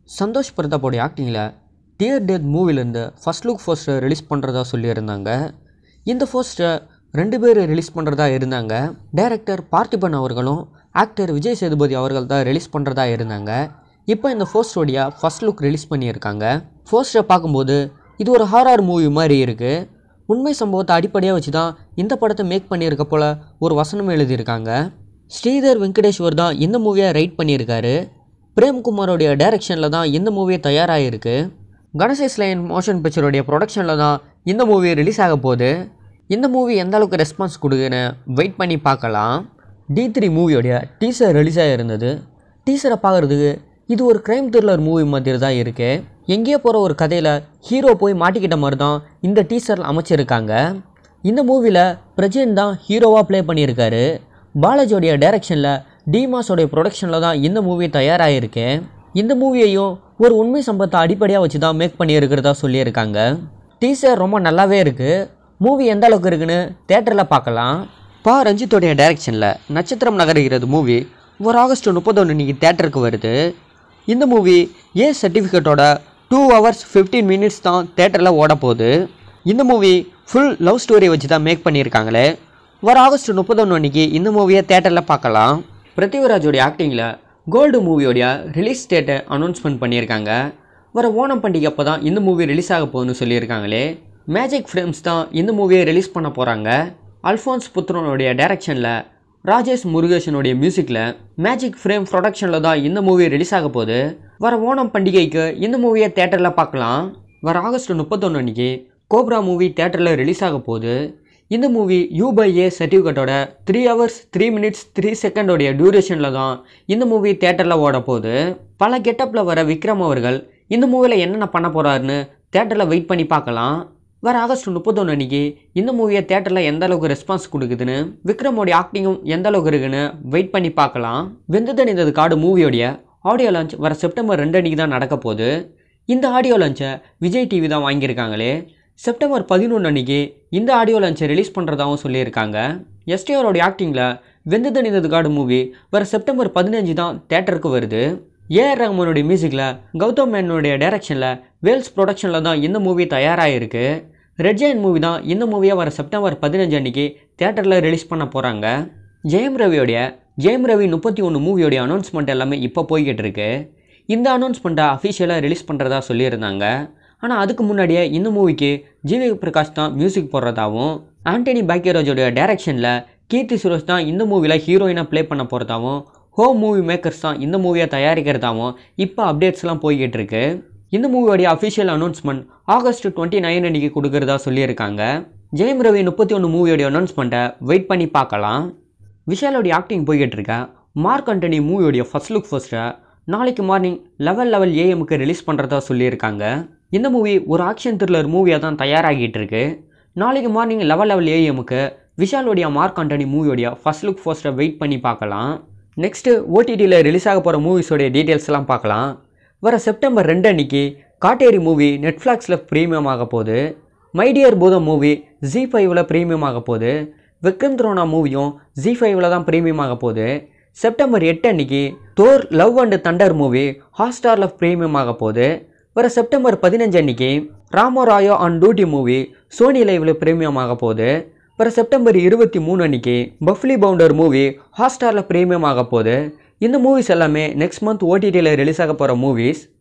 சந்தோஷ் பிரதாப்போடைய ஆக்டிங்கில் dear death மூவிலேருந்து ஃபர்ஸ்ட் லுக் போஸ்டர் ரிலீஸ் பண்ணுறதா சொல்லியிருந்தாங்க இந்த போஸ்டரை ரெண்டு பேர் ரிலீஸ் பண்ணுறதா இருந்தாங்க டைரக்டர் பார்த்திபன் அவர்களும் ஆக்டர் விஜய் சேதுபதி அவர்கள் தான் ரிலீஸ் பண்ணுறதா இருந்தாங்க இப்போ இந்த போஸ்டருடைய ஃபர்ஸ்ட் லுக் ரிலீஸ் பண்ணியிருக்காங்க போஸ்டரை பார்க்கும்போது இது ஒரு ஹாரர் மூவி மாதிரி இருக்குது உண்மை சம்பவத்தை அடிப்படையாக வச்சு தான் இந்த படத்தை மேக் பண்ணியிருக்க போல ஒரு வசனம் எழுதியிருக்காங்க ஸ்ரீதர் வெங்கடேஸ்வர் தான் இந்த மூவியை ரைட் பண்ணியிருக்காரு பிரேம்குமாரோடைய டைரக்ஷனில் தான் இந்த மூவி தயாராகிருக்கு கணேசேஷ் லைன் மோஷன் பிக்சருடைய ப்ரொடக்ஷனில் தான் இந்த மூவி ரிலீஸ் ஆக போகுது இந்த மூவி எந்த அளவுக்கு ரெஸ்பான்ஸ் கொடுக்குன்னு வெயிட் பண்ணி பார்க்கலாம் டி த்ரீ மூவியோடைய டீசர் ரிலீஸ் ஆகிருந்தது டீசரை பார்க்குறதுக்கு இது ஒரு க்ரைம் த்ரில்லர் மூவி மாதிரி தான் இருக்குது எங்கேயோ போகிற ஒரு கதையில் ஹீரோ போய் மாட்டிக்கிட்ட மாதிரி தான் இந்த டீசரில் அமைச்சிருக்காங்க இந்த மூவியில் பிரஜன் தான் ஹீரோவாக ப்ளே பண்ணியிருக்காரு பாலாஜியோடைய டைரக்ஷனில் டிமாஸோடைய ப்ரொடக்ஷனில் தான் இந்த மூவி தயாராகிருக்கு இந்த மூவியையும் ஒரு உண்மை சம்பவத்தை அடிப்படையாக வச்சு தான் மேக் பண்ணியிருக்கிறதா சொல்லியிருக்காங்க டீசர் ரொம்ப நல்லாவே இருக்குது மூவி எந்த அளவுக்கு இருக்குன்னு தேட்டரில் பார்க்கலாம் பா ரஞ்சித்தோடைய டைரக்ஷனில் நட்சத்திரம் நகருகிறது மூவி ஒரு ஆகஸ்ட் முப்பத்தொன்று இன்னைக்கு தேட்டருக்கு வருது இந்த மூவி ஏ சர்டிஃபிகேட்டோட டூ ஹவர்ஸ் ஃபிஃப்டீன் மினிட்ஸ் தான் தேட்டரில் ஓட போகுது இந்த மூவி ஃபுல் லவ் ஸ்டோரி வச்சு தான் மேக் பண்ணியிருக்காங்களே வர ஆகஸ்ட் முப்பத்தொன்று அன்னைக்கு இந்த மூவியை தேட்டரில் பார்க்கலாம் பிருத்திவிராஜோடைய ஆக்டிங்கில் கோல்டு மூவியோடைய ரிலீஸ் டேட்டை அனௌன்ஸ்மெண்ட் பண்ணியிருக்காங்க வர ஓணம் பண்டிகை அப்போ தான் இந்த மூவி ரிலீஸ் ஆக போகுதுன்னு சொல்லியிருக்காங்களே மேஜிக் ஃப்ரேம்ஸ் தான் இந்த மூவியை ரிலீஸ் பண்ண போகிறாங்க அல்ஃபான்ஸ் புத்ரனுடைய டைரக்ஷனில் ராஜேஷ் முருகேசனுடைய மியூசிக்கில் மேஜிக் ஃப்ரேம் ப்ரொடக்ஷனில் தான் இந்த மூவி ரிலீஸ் ஆக போகுது வர ஓணம் பண்டிகைக்கு இந்த மூவியை தேட்டரில் பார்க்கலாம் வர ஆகஸ்ட் முப்பத்தொன்று அன்னைக்கு கோப்ரா மூவி தேட்டரில் ரிலீஸ் ஆக போகுது இந்த மூவி யூ பை ஏ சர்டிஃபிகேட்டோட three hours three minutes three செகண்டோடைய டியூரேஷனில் தான் இந்த மூவி தேட்டரில் ஓட போகுது பல கெட்டப்பில் வர விக்ரம் அவர்கள் இந்த மூவியில் என்னென்ன பண்ண போகிறாருன்னு தேட்டரில் வெயிட் பண்ணி பார்க்கலாம் வர ஆகஸ்ட் முப்பத்தொன்று அன்னைக்கு இந்த மூவியை தேட்டரில் எந்த அளவுக்கு ரெஸ்பான்ஸ் கொடுக்குதுன்னு விக்ரமோடைய ஆக்டிங்கும் எந்த அளவுக்கு இருக்குன்னு வெயிட் பண்ணி பார்க்கலாம் வெந்ததன் இந்த காடு மூவியோடைய ஆடியோ லான்ச் வர செப்டம்பர் ரெண்டு அன்னைக்கு தான் நடக்க போகுது இந்த ஆடியோ லான்ச்சை விஜய் டிவி தான் வாங்கியிருக்காங்களே செப்டம்பர் பதினொன்று அன்னைக்கு இந்த ஆடியோ லான்ச்சை ரிலீஸ் பண்ணுறதாகவும் சொல்லியிருக்காங்க எஸ்டிஆரோடைய ஆக்டிங்கில் வெந்ததன் இந்த காடு மூவி வர செப்டம்பர் பதினஞ்சு தான் தேட்டருக்கு வருது ஏஆர் ரஹ்மானுடைய மியூசிக்கில் கௌதம் மேனனுடைய டைரக்ஷனில் வேல்ஸ் ப்ரொடக்ஷனில் தான் இந்த மூவி தயாராகிருக்கு ரெட் ஜெயின் மூவி தான் இந்த மூவியை வர செப்டம்பர் பதினஞ்சு அன்னைக்கு தேட்டரில் ரிலீஸ் பண்ண போகிறாங்க ஜெயம் ரவியோடைய ஜெயம் ரவி முப்பத்தி ஒன்று மூவியோடைய அனௌன்ஸ்மெண்ட் எல்லாமே இப்போ போய்கிட்டு இருக்கு இந்த அனௌன்ஸ்மெண்ட்டை அஃபிஷியலாக ரிலீஸ் பண்ணுறதா சொல்லியிருந்தாங்க ஆனால் அதுக்கு முன்னாடியே இந்த மூவிக்கு ஜிவி பிரகாஷ் தான் மியூசிக் போடுறதாவும் ஆண்டனி பாக்கியராஜோடைய டைரக்ஷனில் கீர்த்தி சுரேஷ் தான் இந்த மூவியில் ஹீரோயினாக ப்ளே பண்ண போகிறதாவும் ஹோம் மூவி மேக்கர்ஸ் தான் இந்த மூவியை தயாரிக்கிறதாவும் இப்போ அப்டேட்ஸ்லாம் போய்கிட்டு இருக்கு இந்த மூவியோடைய official announcement August twenty nine அன்றைக்கி கொடுக்குறதா சொல்லியிருக்காங்க ஜெயம் ரவி முப்பத்தி ஒன்று மூவியோடைய அனௌன்ஸ்மெண்ட்டை வெயிட் பண்ணி பார்க்கலாம் விஷாலோடைய ஆக்டிங் போய்கிட்டு இருக்க மார்க் ஆண்டனி மூவியோடைய ஃபர்ஸ்ட் லுக் ஃபர்ஸ்ட்டை நாளைக்கு மார்னிங் லெவல் லெவல் ஏஎம்க்கு ரிலீஸ் பண்ணுறதா சொல்லியிருக்காங்க இந்த மூவி ஒரு ஆக்ஷன் த்ரில்லர் மூவியாக தான் தயாராகிட்டு இருக்கு நாளைக்கு மார்னிங் லெவல் லெவல் ஏஎம்க்கு விஷாலோடைய மார்க் ஆண்டனி மூவியோடைய ஃபர்ஸ்ட் லுக் ஃபர்ஸ்ட்டை வெயிட் பண்ணி பார்க்கலாம் நெக்ஸ்ட்டு ஓடிடியில் ரிலீஸ் ஆக போகிற மூவிஸோடைய டீட்டெயில்ஸ்லாம் பார்க்கலாம் வர செப்டம்பர் ரெண்டு அன்னைக்கு காட்டேரி மூவி நெட்ஃப்ளாக்ஸில் ப்ரீமியம் ஆக போகுது மைடியர் பூதம் மூவி ஜி ஃபைவ்ல ப்ரீமியம் ஆக போகுது விக்ரம் த்ரோனா மூவியும் ஜி ஃபைவ்ல தான் ப்ரீமியம் ஆக போகுது செப்டம்பர் எட்டு அன்னைக்கு Thor love and thunder movie ஹாட்ஸ்டாரில் ப்ரீமியம் ஆக போகுது வர செப்டம்பர் பதினஞ்சு அன்னைக்கு Rama Rao on duty movie Sony லைவ்ல ப்ரீமியம் ஆக போகுது வர செப்டம்பர் இருபத்தி மூணு அன்னைக்கு பஃப்லி பவுண்டர் மூவி ஹாட்ஸ்டாரில் ப்ரீமியம் ஆக போகுது இந்த மூவிஸ் எல்லாமே நெக்ஸ்ட் மந்த் ஓடிடியில் ரிலீஸ் ஆக போகிற மூவிஸ்